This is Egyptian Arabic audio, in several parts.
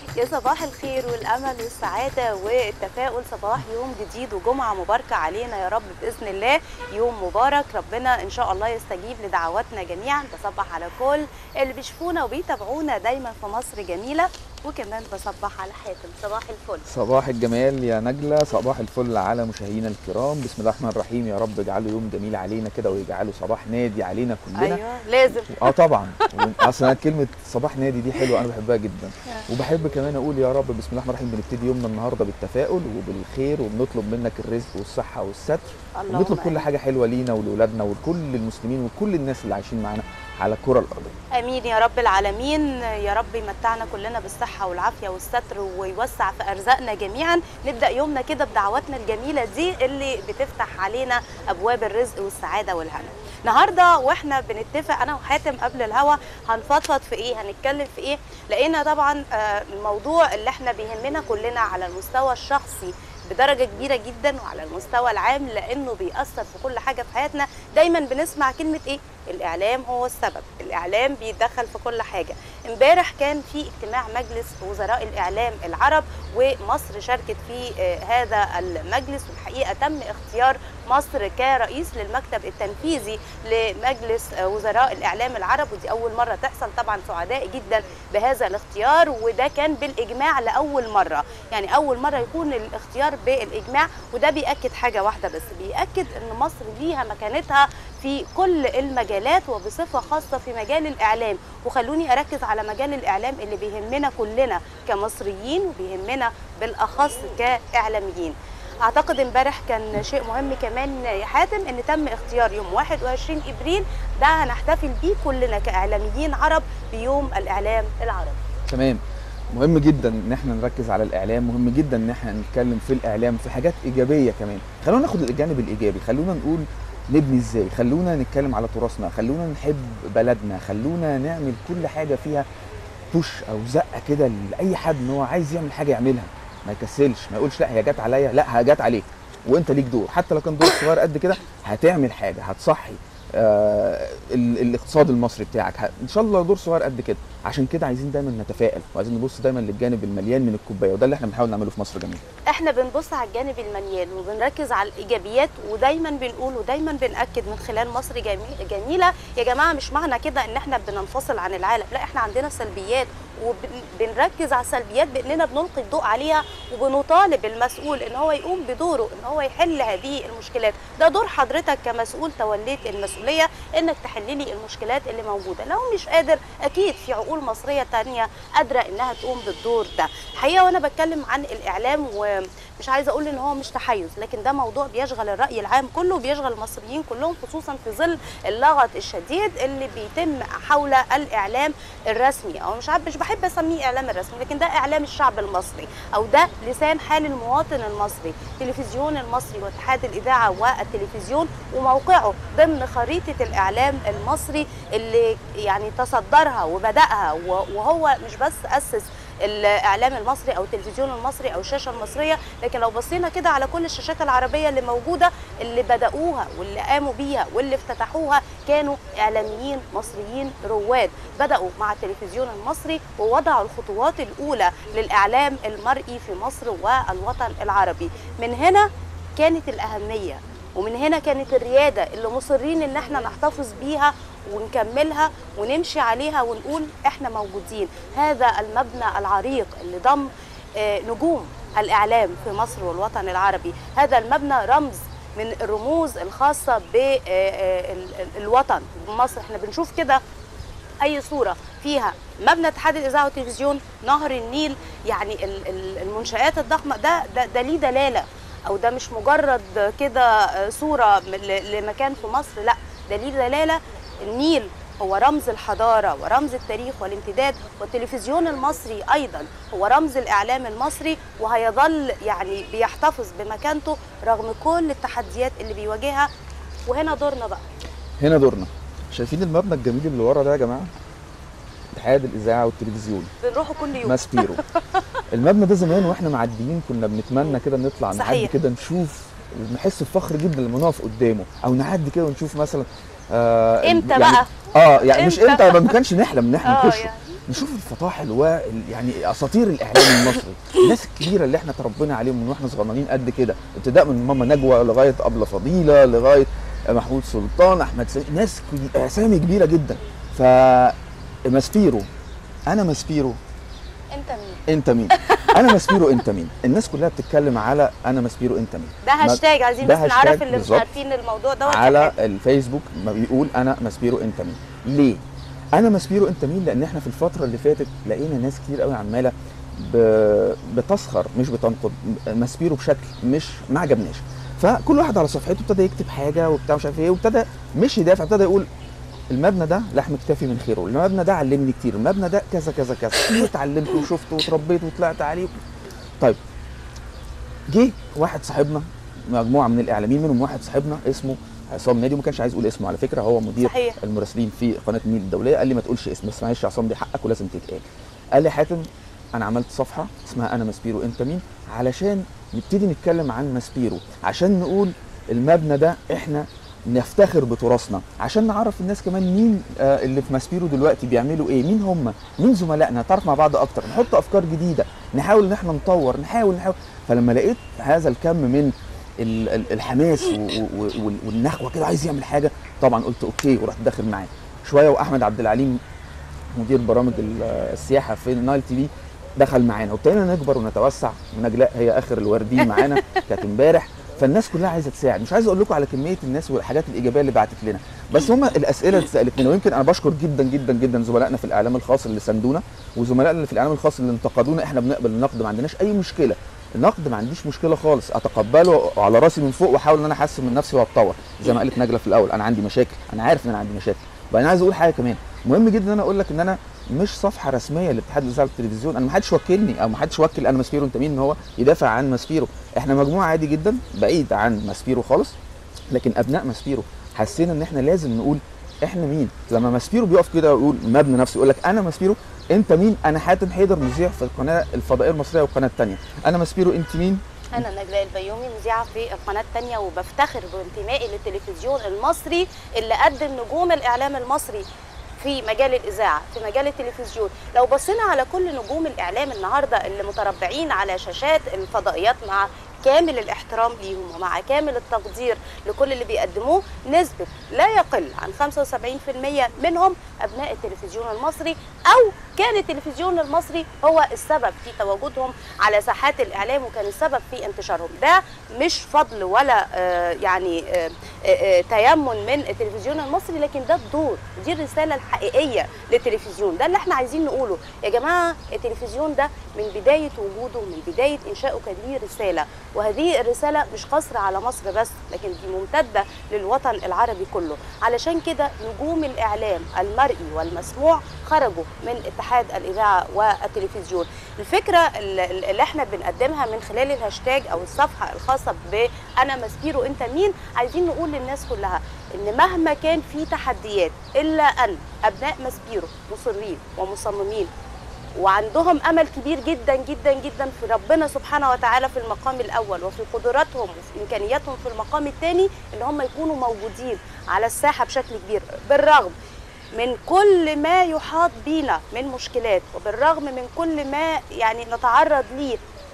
يا صباح الخير والامل والسعاده والتفاؤل صباح يوم جديد وجمعه مباركه علينا يا رب باذن الله يوم مبارك ربنا ان شاء الله يستجيب لدعواتنا جميعا بصبح على كل اللي بيشوفونا وبيتابعونا دايما في مصر جميله وكمان بصبح على حاتم صباح الفل صباح الجمال يا نجلة صباح الفل على مشاهدينا الكرام بسم الله الرحمن الرحيم يا رب اجعله يوم جميل علينا كده ويجعله صباح نادي علينا كلنا ايوه لازم اه طبعا اصلا كلمه صباح نادي دي حلوه انا بحبها جدا وبحب كمان اقول يا رب بسم الله الرحمن الرحيم بنبتدي يومنا النهارده بالتفاؤل وبالخير وبنطلب منك الرزق والصحه والستر اللهم ونطلب كل آمين. حاجه حلوه لينا ولولادنا ولكل المسلمين وكل الناس اللي عايشين معانا على الكره الارضيه امين يا رب العالمين يا رب يمتعنا كلنا بالصحه والعافيه والستر ويوسع في ارزاقنا جميعا نبدا يومنا كده بدعواتنا الجميله دي اللي بتفتح علينا ابواب الرزق والسعاده والهنا النهارده واحنا بنتفق انا وحاتم قبل الهوا هنفضفض في ايه هنتكلم في ايه لقينا طبعا آه، الموضوع اللي احنا بيهمنا كلنا على المستوى الشخصي بدرجه كبيره جدا وعلى المستوى العام لانه بيأثر في كل حاجه في حياتنا دايما بنسمع كلمه ايه الاعلام هو السبب الاعلام بيتدخل في كل حاجه امبارح كان في اجتماع مجلس وزراء الاعلام العرب ومصر شاركت في آه، هذا المجلس والحقيقه تم اختيار مصر كرئيس للمكتب التنفيذي لمجلس آه، وزراء الاعلام العرب ودي اول مره تحصل طبعا سعداء جدا بهذا الاختيار وده كان بالاجماع لاول مره يعني اول مره يكون الاختيار بالاجماع وده بياكد حاجه واحده بس بياكد ان مصر ليها مكانتها في كل المجالات وبصفه خاصه في مجال الاعلام وخلوني اركز على مجال الاعلام اللي بيهمنا كلنا كمصريين وبيهمنا بالاخص كاعلاميين اعتقد امبارح كان شيء مهم كمان يا حاتم ان تم اختيار يوم 21 ابريل ده هنحتفل بيه كلنا كاعلاميين عرب بيوم الاعلام العربي تمام مهم جدا ان احنا نركز على الاعلام مهم جدا ان احنا نتكلم في الاعلام في حاجات ايجابيه كمان خلونا ناخد الجانب الايجابي خلونا نقول نبني ازاي خلونا نتكلم على تراثنا خلونا نحب بلدنا خلونا نعمل كل حاجه فيها بوش او زقه كده لاي حد ان هو عايز يعمل حاجه يعملها ما يكسلش ما يقولش لا هي جت عليا لا هي جت عليك وانت ليك دور حتى لو كان دور صغير قد كده هتعمل حاجه هتصحي آه ال- الاقتصاد المصري بتاعك ه- ان شاء الله دور صغير قد كده عشان كده عايزين دايما نتفائل وعايزين نبص دايما للجانب المليان من الكوبايه وده اللي احنا بنحاول نعمله في مصر جميل احنا بنبص على الجانب المليان وبنركز على الايجابيات ودايما بنقول ودايما بناكد من خلال مصر جميل جميله يا جماعه مش معنى كده ان احنا بننفصل عن العالم لا احنا عندنا سلبيات وبنركز على السلبيات باننا بنلقي الضوء عليها وبنطالب المسؤول ان هو يقوم بدوره ان هو يحل هذه المشكلات ده دور حضرتك كمسؤول توليت المسؤوليه انك تحل لي المشكلات اللي موجوده لو مش قادر اكيد في عقول مصريه تانية قادره انها تقوم بالدور ده الحقيقه وانا بتكلم عن الاعلام ومش عايزه اقول ان هو مش تحيز لكن ده موضوع بيشغل الراي العام كله وبيشغل المصريين كلهم خصوصا في ظل اللغط الشديد اللي بيتم حول الاعلام الرسمي او مش عارف مش بحب اسميه اعلام الرسمي لكن ده اعلام الشعب المصري او ده لسان حال المواطن المصري التلفزيون المصري واتحاد الاذاعه والتلفزيون وموقعه ضمن خريطه الاعلام المصري اللي يعني تصدرها وبداها وهو مش بس اسس الاعلام المصري او التلفزيون المصري او الشاشه المصريه لكن لو بصينا كده على كل الشاشات العربيه اللي موجوده اللي بداوها واللي قاموا بيها واللي افتتحوها كانوا اعلاميين مصريين رواد بداوا مع التلفزيون المصري ووضعوا الخطوات الاولى للاعلام المرئي في مصر والوطن العربي من هنا كانت الاهميه ومن هنا كانت الرياده اللي مصرين ان احنا نحتفظ بيها ونكملها ونمشي عليها ونقول احنا موجودين هذا المبنى العريق اللي ضم آه، نجوم الاعلام في مصر والوطن العربي هذا المبنى رمز من الرموز الخاصه بالوطن بمصر احنا بنشوف كده اي صوره فيها مبنى اتحاد الاذاعه والتلفزيون نهر النيل يعني ال- ال- المنشات الضخمه ده ده, ده ليه دلاله او ده مش مجرد كده آه، صوره من- ل- لمكان في مصر لا ده ليه دلاله النيل هو رمز الحضارة ورمز التاريخ والامتداد والتلفزيون المصري أيضا هو رمز الإعلام المصري وهيظل يعني بيحتفظ بمكانته رغم كل التحديات اللي بيواجهها وهنا دورنا بقى هنا دورنا شايفين المبنى الجميل اللي ورا ده يا جماعه اتحاد الاذاعه والتلفزيون بنروحه كل يوم ماسبيرو المبنى ده زمان واحنا معديين كنا بنتمنى كده نطلع صحيح. نعدي كده نشوف ونحس بفخر جدا لما نقف قدامه او نعدي كده ونشوف مثلا آه امتى يعني بقى؟ اه يعني مش امتى؟ امتى ما كانش نحلم ان احنا اه نخشه يعني نشوف الفطاحل و يعني اساطير الاعلام المصري الناس الكبيره اللي احنا تربينا عليهم من واحنا صغننين قد كده ابتداء من ماما نجوى لغايه ابله فضيله لغايه محمود سلطان احمد سامي ناس كبي- اسامي كبيره جدا ف ماسبيرو انا ماسبيرو انت مين انت مين انا ماسبيرو انت مين الناس كلها بتتكلم على انا ماسبيرو انت مين ده ما- هاشتاج عايزين ده بس نعرف هاشتاج اللي مش بالظبط. عارفين الموضوع ده على الفيسبوك ما بيقول انا ماسبيرو انت مين ليه انا ماسبيرو انت مين لان احنا في الفتره اللي فاتت لقينا ناس كتير قوي عماله ب- بتسخر مش بتنقد ماسبيرو بشكل مش ما عجبناش فكل واحد على صفحته ابتدى يكتب حاجه وبتاع مش عارف ايه وابتدى مش يدافع ابتدى يقول المبنى ده لحم كتافي من خيره المبنى ده علمني كتير المبنى ده كذا كذا كذا واتعلمت وشفت وتربيت وطلعت عليه طيب جه واحد صاحبنا مجموعه من الاعلاميين منهم واحد صاحبنا اسمه عصام نادي وما كانش عايز يقول اسمه على فكره هو مدير صحيح. المراسلين في قناه النيل الدوليه قال لي ما تقولش اسم بس معلش يا عصام دي حقك ولازم تتقال قال لي حاتم انا عملت صفحه اسمها انا ماسبيرو انت مين علشان نبتدي نتكلم عن ماسبيرو عشان نقول المبنى ده احنا نفتخر بتراثنا عشان نعرف الناس كمان مين آه، اللي في ماسبيرو دلوقتي بيعملوا ايه مين هم مين زملائنا نتعرف مع بعض اكتر نحط افكار جديده نحاول ان احنا نطور نحاول نحاول فلما لقيت هذا الكم من ال- ال- الحماس و- و- وال- والنخوه كده عايز يعمل حاجه طبعا قلت اوكي ورحت داخل معاه شويه واحمد عبد العليم مدير برامج ال- السياحه في نايل تي في دخل معانا وابتدينا نكبر ونتوسع ونجلاء هي اخر الواردين معانا كانت امبارح فالناس كلها عايزه تساعد مش عايز اقول لكم على كميه الناس والحاجات الايجابيه اللي بعتت لنا بس هم الاسئله اللي اتسالت لنا ويمكن انا بشكر جدا جدا جدا زملائنا في الاعلام الخاص اللي ساندونا وزملائنا اللي في الاعلام الخاص اللي انتقدونا احنا بنقبل النقد ما عندناش اي مشكله النقد ما عنديش مشكله خالص اتقبله على راسي من فوق واحاول ان انا احسن من نفسي واتطور زي ما قالت نجله في الاول انا عندي مشاكل انا عارف ان انا عندي مشاكل وبعدين عايز اقول حاجه كمان مهم جدا ان انا اقول لك ان انا مش صفحه رسميه لاتحاد الاذاعه والتلفزيون انا ما حدش وكلني او ما حدش وكل انا ماسبيرو انت مين ان هو يدافع عن ماسبيرو احنا مجموعه عادي جدا بعيد عن ماسبيرو خالص لكن ابناء ماسبيرو حسينا ان احنا لازم نقول احنا مين لما ماسبيرو بيقف كده ويقول مبنى نفسه يقول لك انا ماسبيرو انت مين انا حاتم حيدر مذيع في القناه الفضائيه المصريه والقناه الثانيه انا ماسبيرو انت مين انا نجلاء البيومي مذيعه في القناه الثانيه وبفتخر بانتمائي للتلفزيون المصري اللي قدم نجوم الاعلام المصري في مجال الاذاعه في مجال التلفزيون لو بصينا على كل نجوم الاعلام النهارده اللي متربعين على شاشات الفضائيات مع كامل الاحترام ليهم ومع كامل التقدير لكل اللي بيقدموه نسبة لا يقل عن 75% منهم أبناء التلفزيون المصري أو كان التلفزيون المصري هو السبب في تواجدهم على ساحات الإعلام وكان السبب في انتشارهم ده مش فضل ولا آه، يعني آه، آه، آه، تيمن من التلفزيون المصري لكن ده الدور دي الرسالة الحقيقية للتلفزيون ده اللي احنا عايزين نقوله يا جماعة التلفزيون ده من بداية وجوده من بداية إنشائه كان ليه رسالة وهذه الرسالة مش قصر على مصر بس لكن دي ممتدة للوطن العربي كله علشان كده نجوم الإعلام المرئي والمسموع خرجوا من اتحاد الإذاعة والتلفزيون الفكرة اللي اللي احنا بنقدمها من خلال الهاشتاج أو الصفحة الخاصة بأنا مسبيرو أنت مين عايزين نقول للناس كلها إن مهما كان في تحديات إلا أن أبناء مسبيرو مصرين ومصممين وعندهم امل كبير جدا جدا جدا في ربنا سبحانه وتعالى في المقام الاول وفي قدراتهم وفي امكانياتهم في المقام الثاني ان هم يكونوا موجودين على الساحه بشكل كبير بالرغم من كل ما يحاط بينا من مشكلات وبالرغم من كل ما يعني نتعرض ليه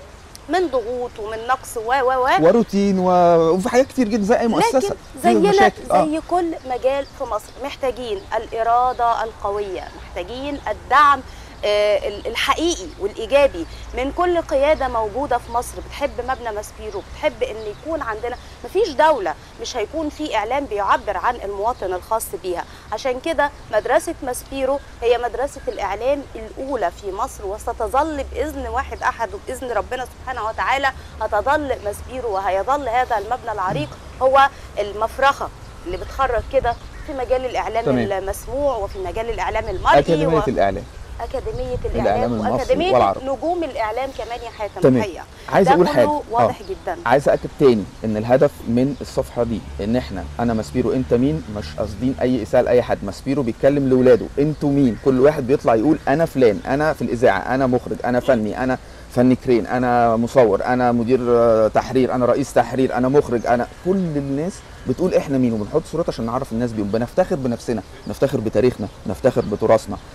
من ضغوط ومن نقص و و و وروتين و- وفي حاجات كتير جدا زي اي مؤسسه لكن فيها زينا مشاكل. آه. زي كل مجال في مصر محتاجين الإرادة القوية محتاجين الدعم آه، ال- الحقيقي والإيجابي من كل قيادة موجودة في مصر بتحب مبنى ماسبيرو بتحب إن يكون عندنا مفيش دولة مش هيكون في إعلام بيعبر عن المواطن الخاص بيها عشان كده مدرسة ماسبيرو هي مدرسة الإعلام الأولى في مصر وستظل بإذن واحد أحد وبإذن ربنا سبحانه وتعالى هتظل ماسبيرو وهيظل هذا المبنى العريق هو المفرخة اللي بتخرج كده في مجال الإعلام تمام. المسموع وفي مجال الإعلام المرئي اكاديميه و... الاعلام أكاديمية الإعلام الإعلام المصري وأكاديمية والعربي. نجوم الإعلام كمان يا حاتم تمام. الحقيقة عايز ده اقول كله حاجه آه. واضح جدا عايز اكد تاني ان الهدف من الصفحه دي ان احنا انا ماسبيرو انت مين مش قاصدين اي اساءه لاي حد ماسبيرو بيتكلم لاولاده انتوا مين كل واحد بيطلع يقول انا فلان انا في الاذاعه انا مخرج انا فني انا فني كرين انا مصور انا مدير آه، تحرير انا رئيس تحرير انا مخرج انا كل الناس بتقول احنا مين وبنحط صورتها عشان نعرف الناس بيهم بنفتخر بنفسنا نفتخر بتاريخنا نفتخر بتراثنا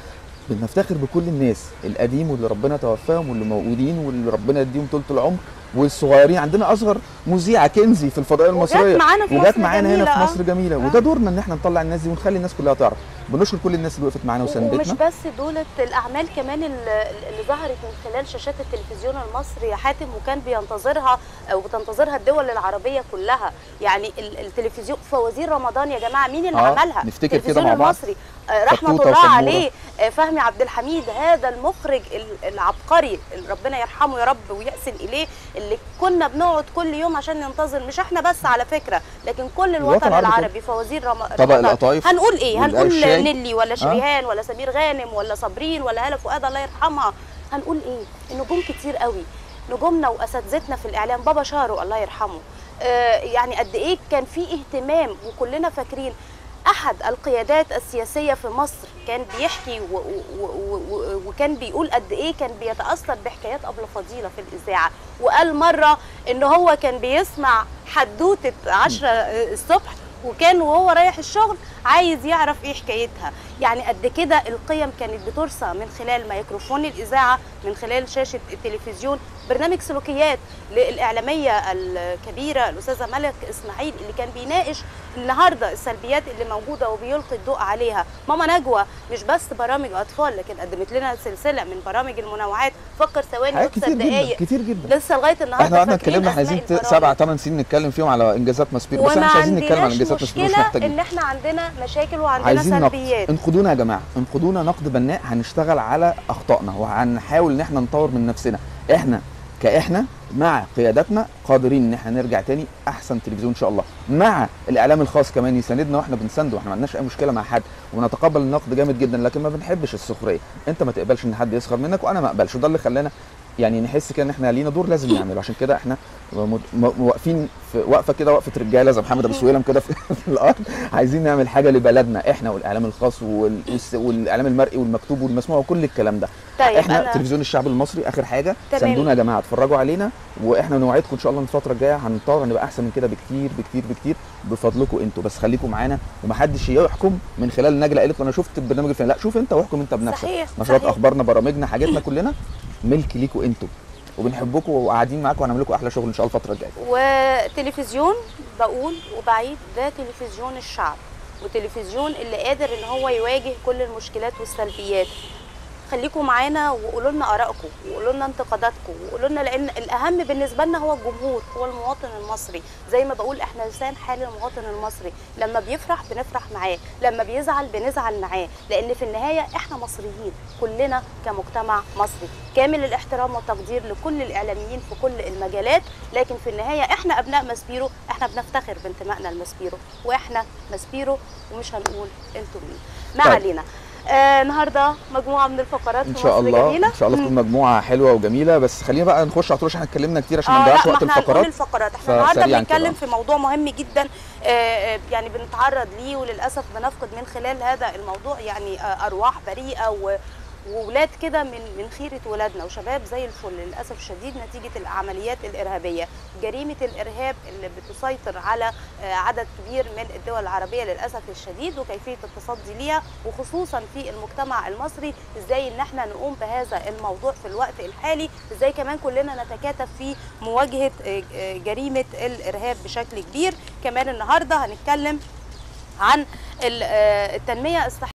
بنفتخر بكل الناس القديم واللي ربنا توفاهم واللي موجودين واللي ربنا يديهم طول العمر والصغيرين عندنا اصغر مذيعه كنزي في الفضائيه وجات المصريه معانا في وجات مصر معانا هنا جميلة، في آه. مصر جميله آه. وده دورنا ان احنا نطلع الناس دي ونخلي الناس كلها تعرف بنشكر كل الناس اللي وقفت معانا ومش وساندتنا بس دولة الأعمال كمان اللي اللي ظهرت من خلال شاشات التلفزيون المصري يا حاتم وكان بينتظرها أو بتنتظرها الدول العربية كلها يعني ال- التلفزيون فوازير رمضان يا جماعة مين اللي آه، عملها؟ نفتكر كده التلفزيون مع بعض. المصري آه، رحمة فتوتة الله وسمورة. عليه آه، فهمي عبد الحميد هذا المخرج ال- العبقري اللي ربنا يرحمه يا رب ويحسن إليه اللي كنا بنقعد كل يوم عشان ننتظر مش احنا بس على فكرة لكن كل الوطن العربي كله. العربي فوازير رم... طبق رمضان القطايف هنقول ايه هنقول والشاي. نيلي ولا شريهان ولا سمير غانم ولا صابرين ولا هاله فؤاد الله يرحمها هنقول ايه النجوم كتير قوي نجومنا واساتذتنا في الاعلام بابا شارو الله يرحمه آه يعني قد ايه كان في اهتمام وكلنا فاكرين احد القيادات السياسيه في مصر كان بيحكي و و و و وكان بيقول قد ايه كان بيتاثر بحكايات ابله فضيله في الاذاعه وقال مره ان هو كان بيسمع حدوته 10 الصبح وكان وهو رايح الشغل عايز يعرف ايه حكايتها يعني قد كده القيم كانت بترسى من خلال ميكروفون الاذاعه من خلال شاشه التلفزيون برنامج سلوكيات للاعلاميه الكبيره الاستاذه ملك اسماعيل اللي كان بيناقش النهارده السلبيات اللي موجوده وبيلقي الضوء عليها ماما نجوى مش بس برامج اطفال لكن قدمت لنا سلسله من برامج المنوعات فكر ثواني حاجات واكسب كتير جدا دقايق كتير جدا لسه لغايه النهارده احنا قعدنا فاكرين اتكلمنا احنا عايزين أسماء ت- البرامج. سبع ثمان سنين نتكلم فيهم على انجازات ماسبيرو بس وما احنا مش عايزين نتكلم على عندناش انجازات ماسبيرو مش مشكله محتاجين ان احنا عندنا مشاكل وعندنا عايزين نقد سلبيات انقدونا يا جماعه انقدونا نقد بناء هنشتغل على اخطائنا وهنحاول ان احنا نطور من نفسنا احنا كاحنا مع قياداتنا قادرين ان احنا نرجع تاني احسن تلفزيون ان شاء الله مع الاعلام الخاص كمان يساندنا واحنا بنسنده واحنا ما عندناش اي مشكله مع حد ونتقبل النقد جامد جدا لكن ما بنحبش السخريه انت ما تقبلش ان حد يسخر منك وانا ما اقبلش وده اللي خلانا يعني نحس كده ان احنا لينا دور لازم نعمله عشان كده احنا م- م- واقفين في وقفه كده وقفه رجاله زي محمد ابو سويلم كده في, في الارض عايزين نعمل حاجه لبلدنا احنا والاعلام الخاص وال- والس- والاعلام المرئي والمكتوب والمسموع وكل الكلام ده طيب احنا أنا تلفزيون الشعب المصري اخر حاجه تمام. ساندونا يا جماعه اتفرجوا علينا واحنا نوعدكم ان شاء الله ان الفتره الجايه هنطور هنبقى احسن من كده بكتير بكتير بكتير بفضلكم انتوا بس خليكم معانا ومحدش يحكم من خلال نجله قالت له انا شفت البرنامج الفلاني لا شوف انت واحكم انت بنفسك صحيح نشرات صحيح. اخبارنا برامجنا حاجاتنا كلنا ملك ليكوا انتوا وبنحبكم وقاعدين معاكم وهنعمل لكم احلى شغل ان شاء الله الفتره الجايه وتلفزيون بقول وبعيد ده تلفزيون الشعب وتلفزيون اللي قادر ان هو يواجه كل المشكلات والسلبيات خليكم معانا وقولوا لنا ارائكم وقولوا لنا انتقاداتكم وقولوا لنا لان الاهم بالنسبه لنا هو الجمهور هو المواطن المصري زي ما بقول احنا لسان حال المواطن المصري لما بيفرح بنفرح معاه لما بيزعل بنزعل معاه لان في النهايه احنا مصريين كلنا كمجتمع مصري كامل الاحترام والتقدير لكل الاعلاميين في كل المجالات لكن في النهايه احنا ابناء ماسبيرو احنا بنفتخر بانتمائنا لماسبيرو واحنا ماسبيرو ومش هنقول انتوا مين ما طيب. علينا آه النهارده مجموعه من الفقرات ان في شاء مصر الله جميله ان شاء الله تكون مجموعه حلوه وجميله بس خلينا بقى نخش على طول عشان احنا اتكلمنا كتير عشان ما اه نضيعش لا ما وقت احنا هنقول الفقرات الفقرات احنا النهارده فسريعاً بنتكلم كده. في موضوع مهم جدا آه، آه، يعني بنتعرض ليه وللاسف بنفقد من خلال هذا الموضوع يعني آه، ارواح بريئه و وولاد كده من من خيره ولادنا وشباب زي الفل للاسف الشديد نتيجه العمليات الارهابيه جريمه الارهاب اللي بتسيطر على آه، عدد كبير من الدول العربيه للاسف الشديد وكيفيه التصدي ليها وخصوصا في المجتمع المصري ازاي ان احنا نقوم بهذا الموضوع في الوقت الحالي ازاي كمان كلنا نتكاتف في مواجهه آه، آه، جريمه الارهاب بشكل كبير كمان النهارده هنتكلم عن ال- آه، التنميه الصحيه